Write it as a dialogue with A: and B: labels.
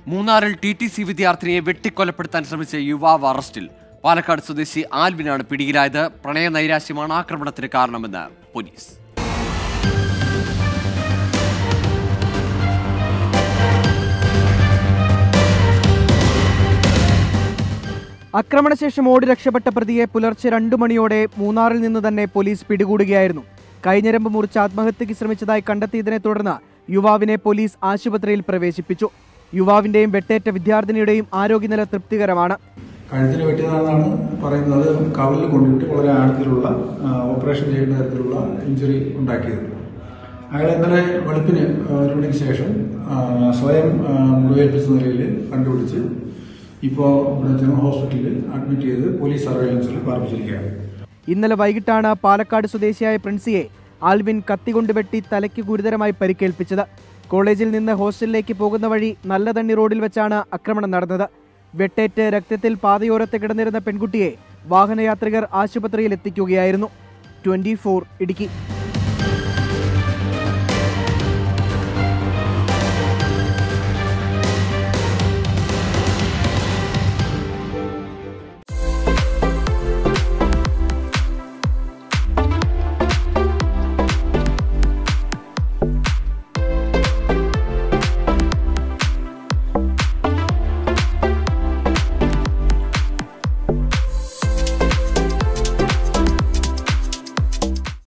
A: മൂന്നാറിൽ T T C വിദ്യാർത്ഥിനിയെ വെട്ടിക്കൊലപ്പെടുത്താൻ ശ്രമിച്ച യുവാവ് അറസ്റ്റിൽ പാലക്കാട് സ്വദേശി ആൽവിനാണ് പിടിയിലായത് പ്രണയ നൈരാശ്യമാണ് ആക്രമണത്തിന് കാരണമെന്ന് പോലീസ്
B: ആക്രമണശേഷം ഓടി രക്ഷപ്പെട്ട പ്രതിയെ പുലർച്ചെ രണ്ടു മണിയോടെ മൂന്നാറിൽ നിന്ന് തന്നെ പോലീസ് പിടികൂടുകയായിരുന്നു കൈഞ്ഞരമ്പ് മുറിച്ച് ആത്മഹത്യയ്ക്ക് ശ്രമിച്ചതായി കണ്ടെത്തിയതിനെ തുടർന്ന് യുവാവിനെ പോലീസ് ആശുപത്രിയിൽ പ്രവേശിപ്പിച്ചു യുവാവിന്റെയും വെട്ടേറ്റ വിദ്യാർത്ഥിനിയുടെയും ആരോഗ്യനില തൃപ്തികരമാണ്
C: കഴുത്തിൽ വെട്ടിയതാണെന്നാണ് പറയുന്നത് കവലിൽ കൊണ്ടിട്ട് വളരെ ആഴത്തിലുള്ള ആ, ഓപ്പറേഷൻ ചെയ്യുന്ന തരത്തിലുള്ള ഇഞ്ചുറി ഉണ്ടാക്കിയത് അയാൾ ഇന്നലെ വെളുപ്പിന് ആ, ഒരു മണിക്ക് ശേഷം ആ, സ്വയം ആ, മുറിവേൽപ്പിച്ച നിലയിൽ കണ്ടുപിടിച്ച് ഇപ്പോൾ ഇവിടെ ജനറൽ ഹോസ്പിറ്റലിൽ അഡ്മിറ്റ് ചെയ്ത് പോലീസ് സർവൈലൻസിൽ പാർപ്പിച്ചിരിക്കുകയാണ്
B: ഇന്നലെ വൈകിട്ടാണ് പാലക്കാട് സ്വദേശിയായ പ്രിൻസിയെ ആൽവിൻ കത്തികൊണ്ട് വെട്ടി തലയ്ക്ക് ഗുരുതരമായി പരിക്കേൽപ്പിച്ചത് കോളേജിൽ നിന്ന് ഹോസ്റ്റലിലേക്ക് പോകുന്ന വഴി നല്ല തണ്ണി റോഡിൽ വെച്ചാണ് ആക്രമണം നടന്നത് വെട്ടേറ്റ് രക്തത്തിൽ പാതയോരത്ത് കിടന്നിരുന്ന പെൺകുട്ടിയെ വാഹനയാത്രികർ ആശുപത്രിയിൽ എത്തിക്കുകയായിരുന്നു ട്വന്റി ഇടുക്കി